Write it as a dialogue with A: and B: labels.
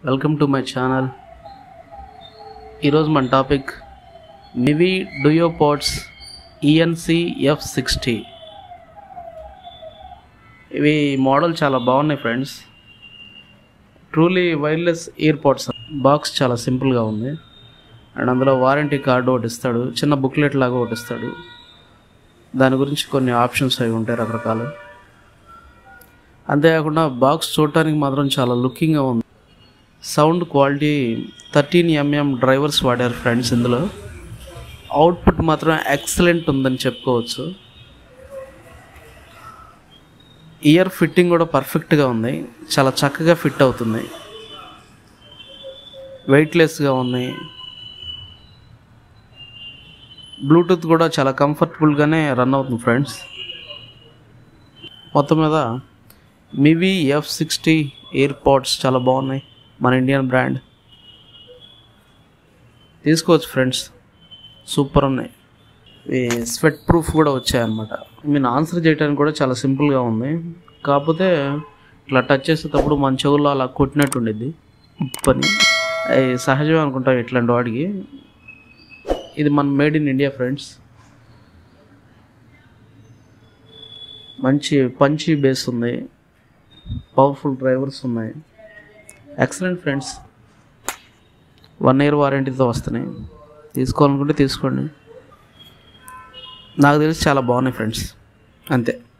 A: welcome to my channel ఈరోజు మన topic Mivi DuoPods ENC F sixty ఇవి model చాలా బాగున్నాయి friends truly wireless ear pods box చాలా సింపుల్గా ఉంది అండ్ అందులో వారంటీ కార్డు ఒకటి ఇస్తాడు చిన్న బుక్లెట్ లాగా ఒకటి ఇస్తాడు దాని గురించి కొన్ని ఆప్షన్స్ అవి ఉంటాయి రకరకాలు అంతేకాకుండా బాక్స్ చూడటానికి మాత్రం చాలా లుకింగ్గా ఉంది sound quality thirteen mm drivers వాడారు ఫ్రెండ్స్ ఇందులో అవుట్పుట్ మాత్రం ఎక్సలెంట్ ఉందని చెప్పుకోవచ్చు ఇయర్ ఫిట్టింగ్ కూడా పర్ఫెక్ట్గా ఉంది చాలా చక్కగా ఫిట్ అవుతుంది వెయిట్లెస్గా ఉంది బ్లూటూత్ కూడా చాలా కంఫర్టబుల్గానే రన్ అవుతుంది ఫ్రెండ్స్ మొత్తం మీద Mivi F sixty ear pods చాలా బాగున్నాయి మన ఇండియన్ బ్రాండ్ తీసుకోవచ్చు ఫ్రెండ్స్ సూపర్ ఉన్నాయి ఈ స్వెట్ ప్రూఫ్ కూడా వచ్చాయన్నమాట మీన్ ఆన్సర్ చేయడానికి కూడా చాలా సింపుల్గా ఉంది కాకపోతే ఇట్లా టచ్ చేసేటప్పుడు మన చెవుల్లో అలా కొట్టినట్టు ఉండిద్ది పని అది సహజమే అనుకుంటాం ఇట్లాంటి వాడికి ఇది మన మేడ్ ఇన్ ఇండియా ఫ్రెండ్స్ మంచి పంచి బేస్ ఉంది పవర్ఫుల్ డ్రైవర్స్ ఉన్నాయి ఎక్సలెంట్ ఫ్రెండ్స్ వన్ ఇయర్ వారంటీతో వస్తున్నాయి తీసుకోవాలనుకుంటే తీసుకోండి నాకు తెలిసి చాలా బాగున్నాయి ఫ్రెండ్స్ అంతే